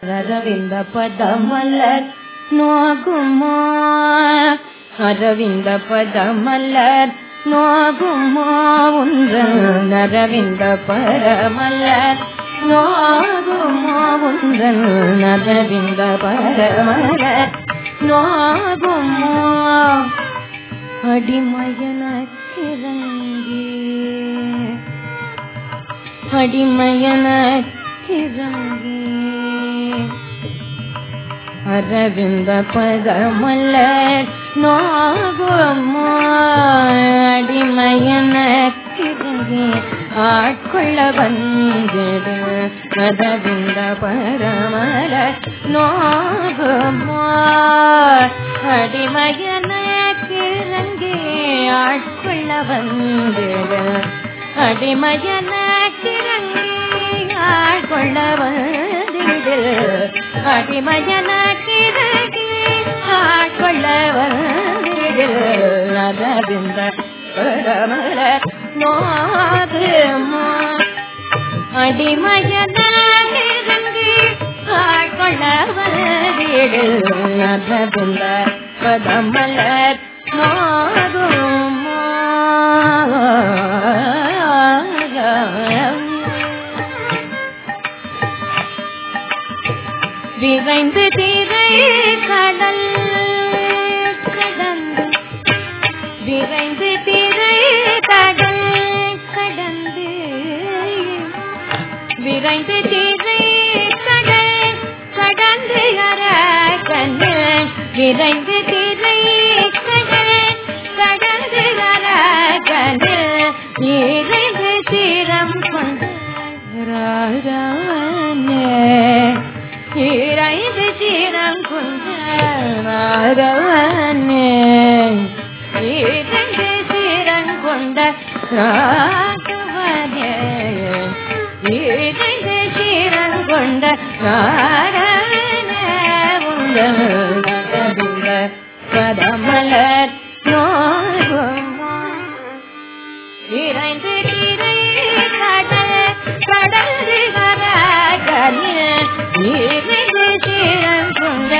அரவிந்த பதமலர் நோகுமோ அரவிந்த பதமலர் நோகுமோ உன்றன் அரவிந்த பரமலர் நோகுமோ உன்றன் அரவிந்த பரமலர் நோகுமோ அடிமயன கிறங்கி அடிமயன கிறங்கி அரவிந்த பதமலர் நோகுமோ அடிமயன கிறங்கி ஆட்கொள்ள வந்திடு அரவிந்த பரமலர் நோகுமோ அடிமயன கிறங்கி ஆட்கொள்ள வந்திடு அடிமயன கிறங்கி ஆட்கொள்ள வந்திடு அடிமயன கிறங்கி ஆட்கொள்ள வந்திடு அரவிந்த பரமல நோகுமோ அடிமயன கிறங்கி ஆட்கொள்ள வந்திடு அரவிந்த பதமலர் நோகுமோ விரைந்து திரை கடல் கடந்து விரைந்து திரை கடல் கடந்து விரைந்து திரை கடல் கடந்து அரகண்டு விரைந்து திரை கடல் கடந்து அரகண்டு இறைந்து தீரம் கொண்டு ராஜானே இறைந்து தீரம் கொண்டு ராஜானே இறைந்து தீரம் கொண்ட ராகவனே இறைந்து தீரம் கொண்ட ராரணே உள்ள பதமலர் நோகுமா இறைந்து திரை கடல் கடந்து வரகலில் இறைந்து திறம் கொண்ட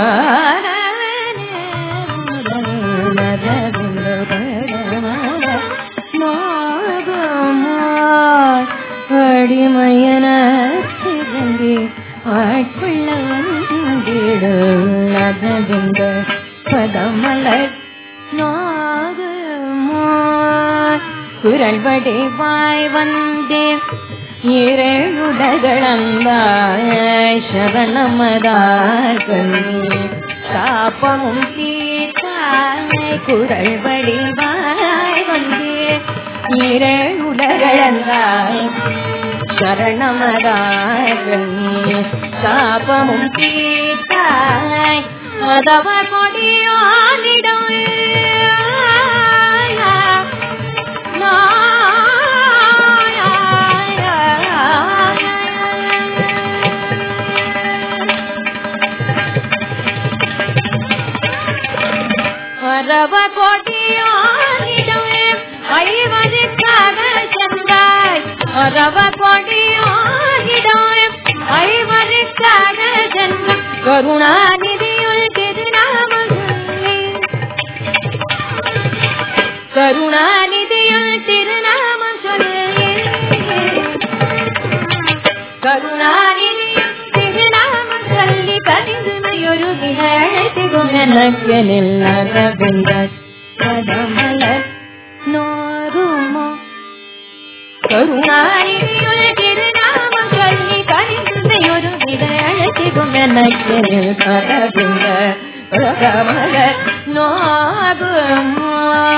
அடிமையன சிறந்தி ஆட்கொள்ள வந்திடுந்த பதமலர் நாகமோ குரல் வடிவாய் வந்தேன் இரழுடகளந்தாய் சரணமதார் கண்ணி சாப்பமும் தீர்த்தாய் குரல் வடிவாய் வந்தேன் இரழுடகளந்தாய் சரணமதாய் கண்ணி சாப்பமும் தீர்த்தாய் அதவ கொடியானிடம் அரவ கொடியானிடமே ஐவருக்காக சென்றாய் அரவ கொடியானிடமே ஐவருக்காக சென்ற கருணாநிதியுள் திருநாமம் கருணாநிதியுள் திருநாமம் சொல்லி கருணாநிதியுள் திருநாமம் சொல்லி கனிந்துமையொரு விழத்திகும் எனக்கு நில்லதவிந்த பதமலர் நோருமோ கருணாநிதியுள் திருநாமம் சொல்லி கனிந்துமையொரு விழத்திகும் எனக்கு நில்லதவிந்த பதமலர் நோகுமோ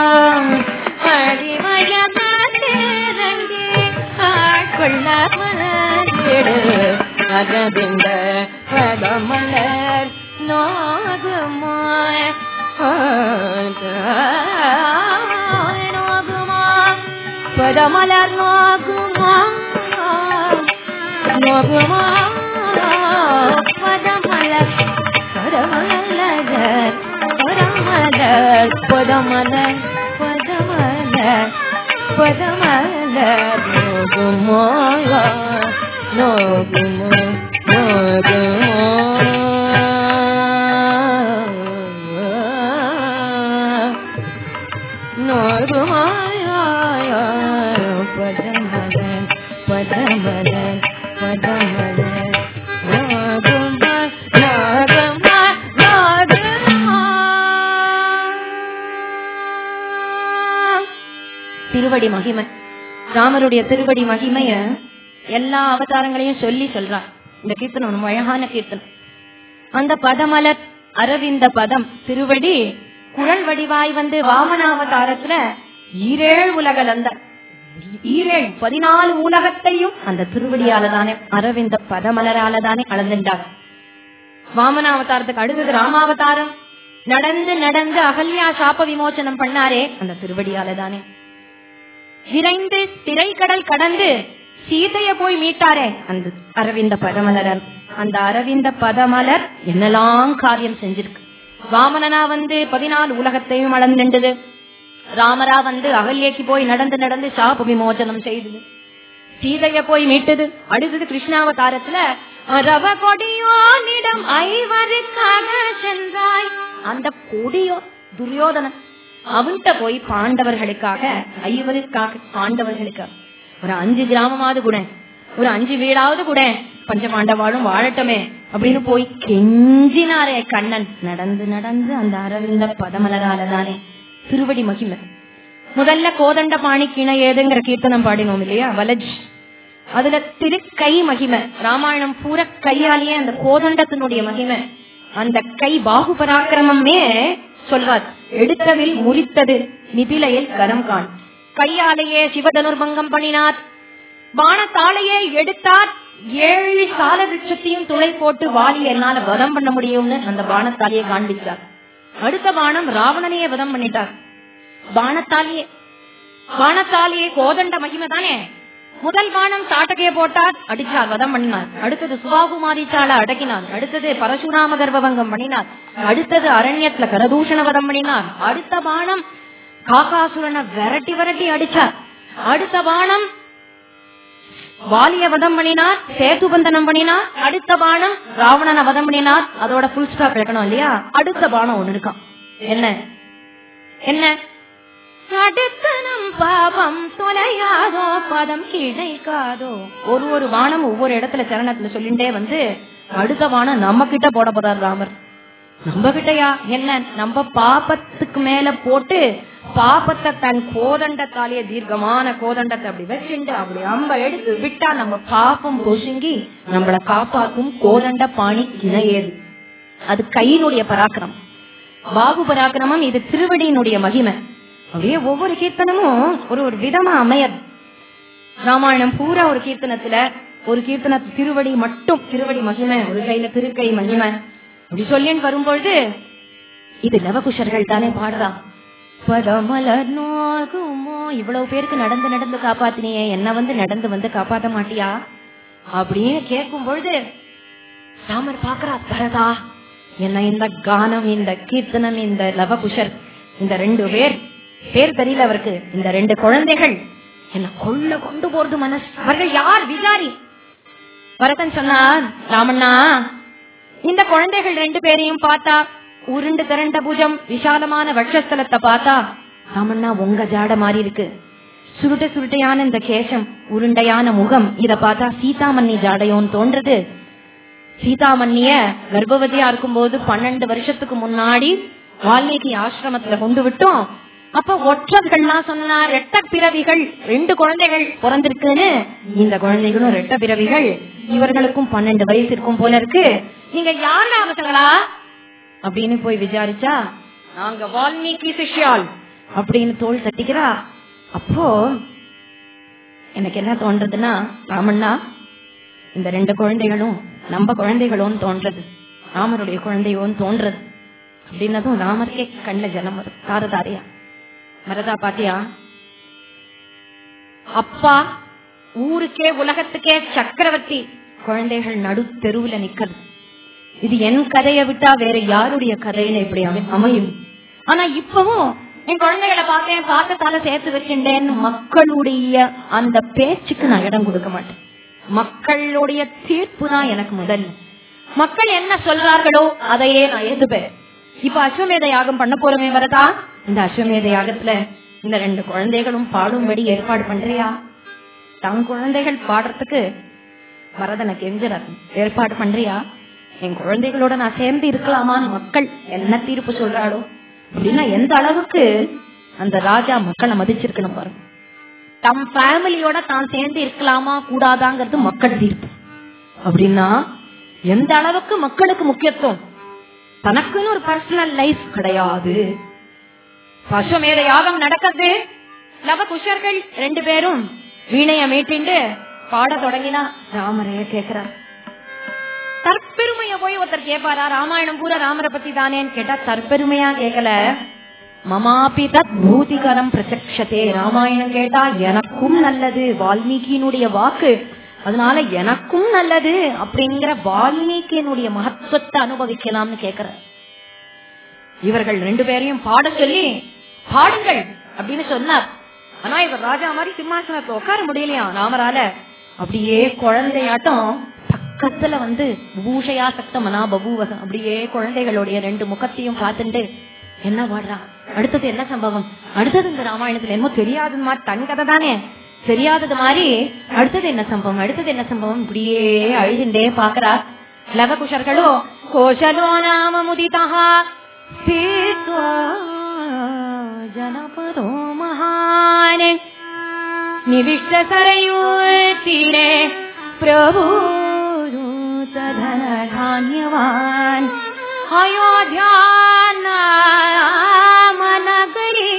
அடிமயமாறங்கி ஆட்கொள்ள மலர்ந்திடு அரவிந்த பதமலர் நோகுமோ நோகுமோ பதமலர் நோகுமோ நோகுமோ பதமலர் பதமலர் பதமலர் பதமலர் பதமலர் பதமலர் நோகுமோ நோகுமோ நோகுமோ திருவடி மகிமை ராமருடைய திருவடி மகிமைய எல்லா அவதாரங்களையும் சொல்லி சொல்றார் இந்த கீர்த்தனம் ரொம்ப அழகான கீர்த்தனம் அந்த பதமலர் அரவிந்த பதம் திருவடி குழல் வடிவாய் வந்து வாமனாவதாரத்துல ஈரேழு உலகலந்த ஈரேழு பதினாலு உலகத்தையும் அந்த திருவடியால தானே அரவிந்த பதமலரால தானே அளந்துட்டார் வாமனாவதாரத்துக்கு அடுத்தது ராமாவதாரம் நடந்து நடந்து அகல்யா சாப விமோசனம் பண்ணாரே அந்த திருவடியால தானே விரைந்து திரைக்கடல் கடந்து சீதைய போய் மீட்டாரே அந்த அரவிந்த பதமலர் அந்த அரவிந்த பதமலர் என்னெல்லாம் காரியம் செஞ்சிருக்கு வாமனனா வந்து பதினாலு உலகத்தையும் அளந்துண்டது ராமரா வந்து அகல்யக்கு போய் நடந்து நடந்து சாப விமோசனம் செய்தது சீதைய போய் மீட்டது அடுத்தது கிருஷ்ணாவதாரத்துல ரவ கொடியோனிடம் ஐவருக்காக சென்றாய் அந்த கொடியோ துரியோதனன் அவன்கிட்ட போய் பாண்டவர்களுக்காக ஐவருக்காக பாண்டவர்களுக்காக ஒரு அஞ்சு கிராமமாவது கூட ஒரு அஞ்சு வீடாவது கூட பஞ்சபாண்டவாளும் வாழட்டமே அப்படின்னு போய் கெஞ்சினாரே கண்ணன் நடந்து நடந்து அந்த அரவிந்த பதமலரால தானே திருவடி மகிமை முதல்ல கோதண்ட பாணி கிணை ஏதுங்கிற கீர்த்தனம் பாடினோம் இல்லையா வலஜ் அதுல திருக்கை மகிமை ராமாயணம் பூரா கையாலேயே அந்த கோதண்டத்தினுடைய மகிமை அந்த கை பாகு பராக்கிரமமே சொல்வார் எடுத்ததில் முறித்தது மிதிலையில் கரம் காண் கையாலேயே சிவதனுர்பங்கம் பண்ணினார் பானத்தாலேயே எடுத்தார் ஏழு சால விருட்சத்தையும் துளை போட்டு வாலி என்னால வதம் பண்ண முடியும்னு அந்த பானத்தாலேயே காண்பிச்சார் அடுத்த பானம் ராவணனையே வதம் பண்ணிட்டார் பானத்தாலேயே பானத்தாலேயே கோதண்ட மகிமை தானே முதல் பானம் சாட்டகைய போட்டார் அடிச்சார் வதம் பண்ணினார் அடுத்தது சுபாகுமாரிச்சால அடக்கினார் அடுத்தது பரசுராம கர்ப்பவங்கம் பண்ணினார் அடுத்தது அரண்யத்துல கரதூஷண வதம் பண்ணினார் அடுத்த பானம் காகாசுரனை விரட்டி விரட்டி அடிச்சார் அடுத்த பானம் வாலிய வதம் பண்ணினார் சேது பந்தனம் பண்ணினார் அடுத்த பானம் ராவணனை வதம் பண்ணினார் அதோட புல் ஸ்டாப் வைக்கணும் இல்லையா அடுத்த பானம் ஒண்ணு இருக்கான் என்ன என்ன அடுத்தனம் பாபம் தொலையாதோ பதம் கிடைக்காதோ ஒரு ஒரு வானம் ஒவ்வொரு இடத்துல சரணத்துல சொல்லிட்டே வந்து அடுத்த வானம் நம்ம கிட்ட போட போறார் ராமர் நம்ம கிட்டயா என்ன நம்ம பாப்பத்துக்கு மேல போட்டு பாப்பத்தை தன் கோதண்டத்தாலேயே தீர்க்கமான கோதண்டத்தை அப்படி வச்சுட்டு அப்படி அம்ப எடுத்து விட்டா நம்ம பாப்பம் பொசுங்கி நம்மள காப்பாக்கும் கோதண்ட பாணி இணையது அது கையினுடைய பராக்கிரமம் பாகு பராக்கிரமம் இது திருவடியினுடைய மகிமை அப்படியே ஒவ்வொரு கீர்த்தனமும் ஒரு ஒரு விதமா அமையது ராமாயணம் பூரா ஒரு கீர்த்தனத்துல ஒரு கீர்த்தன திருவடி மட்டும் திருவடி மகிமை ஒரு கையில திருக்கை மகிமை அப்படி சொல்லின்னு வரும்பொழுது இது லவகுஷர்கள் தானே பாடுறா பதமலர் நோகுமோ இவ்வளவு பேருக்கு நடந்து நடந்து காப்பாத்தினியே என்ன வந்து நடந்து வந்து காப்பாத்த மாட்டியா அப்படின்னு கேட்கும் பொழுது ராமர் பாக்குறா பரதா என்ன இந்த கானம் இந்த கீர்த்தனம் இந்த லவகுஷர் இந்த ரெண்டு பேர் பேர் தெரியல அவருக்கு இந்த ரெண்டு குழந்தைகள் என்ன கொள்ள கொண்டு போறது மனசு அவர்கள் யார் விசாரி பரதன் சொன்னார் ராமண்ணா இந்த குழந்தைகள் ரெண்டு பேரையும் பார்த்தா உருண்டு திரண்ட புஜம் விசாலமான வட்சஸ்தலத்தை பார்த்தா ராமண்ணா உங்க ஜாட மாறி இருக்கு சுருட்ட சுருட்டையான இந்த கேசம் உருண்டையான முகம் இத பார்த்தா சீதாமன்னி ஜாடையோன்னு தோன்றது சீதாமன்னிய கர்ப்பவதியா இருக்கும்போது பன்னெண்டு வருஷத்துக்கு முன்னாடி வால்மீகி ஆசிரமத்துல கொண்டு விட்டோம் அப்ப ஒற்றர்கள்லாம் சொன்னா ரெட்ட பிறவிகள் ரெண்டு குழந்தைகள் பிறந்திருக்குன்னு இந்த குழந்தைகளும் ரெட்ட பிறவிகள் இவர்களுக்கும் பன்னெண்டு வயசு இருக்கும் போல இருக்கு நீங்க யாருடா அவசங்களா அப்படின்னு போய் விசாரிச்சா நாங்க வால்மீகி சிஷ்யால் அப்படின்னு தோல் தட்டிக்கிறா அப்போ எனக்கு என்ன தோன்றதுன்னா ராமண்ணா இந்த ரெண்டு குழந்தைகளும் நம்ம குழந்தைகளும் தோன்றது ராமருடைய குழந்தையோன்னு தோன்றது அப்படின்னதும் ராமருக்கே கண்ணுல ஜலம் வரும் தாரதாரியா மரதா பாத்தியா அப்பா ஊருக்கே உலகத்துக்கே சக்கரவர்த்தி குழந்தைகள் நடு தெருவுல நிக்கிறது இது என் கதையை விட்டா வேற யாருடைய கதையில இப்படி அமை- அமையும் ஆனா இப்பவும் என் குழந்தைகளை பார்த்தேன் பார்த்ததால சேர்த்து வச்சுட்டேன்னு மக்களுடைய அந்த பேச்சுக்கு நான் இடம் கொடுக்க மாட்டேன் மக்களுடைய தீர்ப்பு தான் எனக்கு முதல் மக்கள் என்ன சொல்றார்களோ அதையே நான் ஏத்துப்பேன் இப்ப அஸ்வமேத யாகம் பண்ண போறமே வரதா இந்த அஸ்வமேத யாகத்துல இந்த ரெண்டு குழந்தைகளும் பாடும்படி ஏற்பாடு பண்றியா தன் குழந்தைகள் பாடுறதுக்கு வரதனை கெஞ்சுறாரு ஏற்பாடு பண்றியா என் குழந்தைகளோட நான் சேர்ந்து இருக்கலாமான்னு மக்கள் என்ன தீர்ப்பு சொல்றாளோ அப்படின்னா எந்த அளவுக்கு அந்த ராஜா மக்களை மதிச்சிருக்கணும் பாருங்க தம் ஃபேமிலியோட தான் சேர்ந்து இருக்கலாமா கூடாதாங்கிறது மக்கள் தீர்ப்பு அப்படின்னா எந்த அளவுக்கு மக்களுக்கு முக்கியத்துவம் தனக்குன்னு ஒரு பர்சனல் லைஃப் கிடையாது பசுமேத யாகம் நடக்குது லவ குஷர்கள் ரெண்டு பேரும் வீணைய மீட்டிண்டு பாட தொடங்கினா ராமரைய கேக்குறார் தற்பெருமைய போய் ஒருத்தர் கேட்பாரா ராமாயணம் பூரா ராமரை பத்தி தானேன்னு கேட்டா தற்பெருமையா கேட்கல மமாபி தத் பூதிகரம் பிரத்யக்ஷதே ராமாயணம் கேட்டா எனக்கும் நல்லது வால்மீகியினுடைய வாக்கு அதனால எனக்கும் நல்லது அப்படிங்கிற வால்மீகியினுடைய மகத்துவத்தை அனுபவிக்கலாம்னு கேக்குற இவர்கள் ரெண்டு பேரையும் பாட சொல்லி பாடுங்கள் அப்படின்னு சொன்னார் ஆனா இவர் ராஜா மாதிரி சிம்மாசனத்துல உட்கார முடியலையா ராமரால அப்படியே குழந்தையாட்டம் பக்கத்துல வந்து பூஷையா சக்தமனா பபூவகம் அப்படியே குழந்தைகளுடைய ரெண்டு முகத்தையும் பார்த்துட்டு என்ன பாடுறா அடுத்தது என்ன சம்பவம் அடுத்தது இந்த ராமாயணத்துல என்னமோ தெரியாதது மாதிரி தன் கதை தானே தெரியாதது மாதிரி அடுத்தது என்ன சம்பவம் அடுத்தது என்ன சம்பவம் இப்படியே அழுதுண்டே பாக்குறா லவகுஷர்களோ கோஷலோ நாம முதிதா ஸ்தீத்வா ஜனபதோ மகான் நிவிஷ்ட சரையூத்திரே பிரபு धनधान्यवान् अयोध्यानामनगरी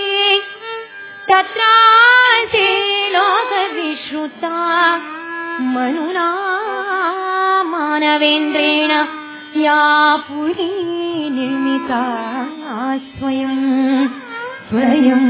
तत्रासे लोकविश्रुता मनुना मानवेन्द्रेण या पुरी निर्मिता स्वयं स्वयं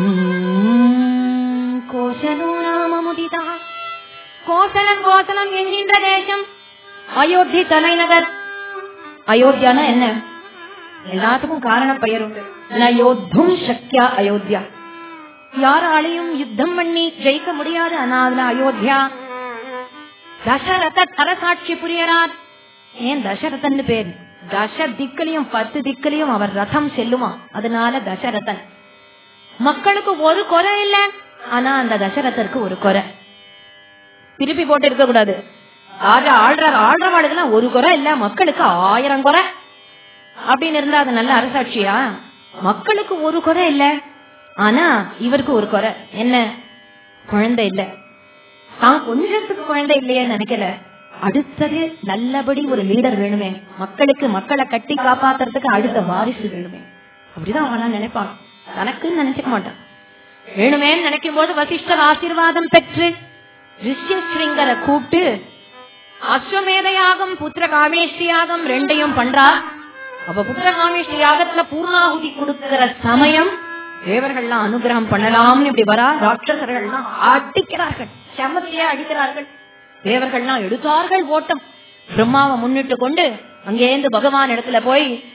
கோசலோ நாம முதிதா கோசலம் கோசலம் என்கின்ற தேசம் அயோத்தி தலைநகர் அயோத்தியானா என்ன எல்லாத்துக்கும் காரண பெயர் உண்டு யோத்தும் சக்தியா அயோத்தியா யாராலையும் யுத்தம் பண்ணி ஜெயிக்க முடியாது ஆனா அதுல அயோத்தியா தசரத அரசாட்சி புரியறார் ஏன் தசரதன் பேர் தச திக்கலையும் பத்து திக்கலையும் அவர் ரதம் செல்லுமா அதனால தசரதன் மக்களுக்கு ஒரு குறை இல்ல ஆனா அந்த தசரதற்கு ஒரு குறை திருப்பி போட்டு இருக்க கூடாது ராஜா ஆள்ற ஆள்றவாளுக்கெல்லாம் ஒரு குறை இல்ல மக்களுக்கு ஆயிரம் குறை அப்படின்னு இருந்தா அது நல்ல அரசாட்சியா மக்களுக்கு ஒரு குறை இல்ல ஆனா இவருக்கு ஒரு குறை என்ன குழந்தை இல்ல தான் கொஞ்சத்துக்கு குழந்தை இல்லையே நினைக்கல அடுத்தது நல்லபடி ஒரு லீடர் வேணுமே மக்களுக்கு மக்களை கட்டி காப்பாத்துறதுக்கு அடுத்த வாரிசு வேணுமே அப்படிதான் அவனா நினைப்பான் தனக்குன்னு நினைச்சுக்க மாட்டான் வேணுமேன்னு நினைக்கும் போது வசிஷ்டர் ஆசீர்வாதம் பெற்று ரிஷ்யஸ்ரிங்கரை கூப்பிட்டு அஸ்வமேத யாகம் புத்திர காமேஷ்டி யாகம் ரெண்டையும் பண்றா அப்ப புத்திர காமேஷ்டி யாகத்துல பூர்ணாகுதி கொடுக்கிற சமயம் தேவர்கள்லாம் அனுகிரகம் பண்ணலாம்னு இப்படி வரா ராட்சசர்கள்லாம் அடிக்கிறார்கள் செமத்தியே அடிக்கிறார்கள் தேவர்கள்லாம் எடுத்தார்கள் ஓட்டம் பிரம்மாவை முன்னிட்டு கொண்டு அங்கேருந்து பகவான் இடத்துல போய்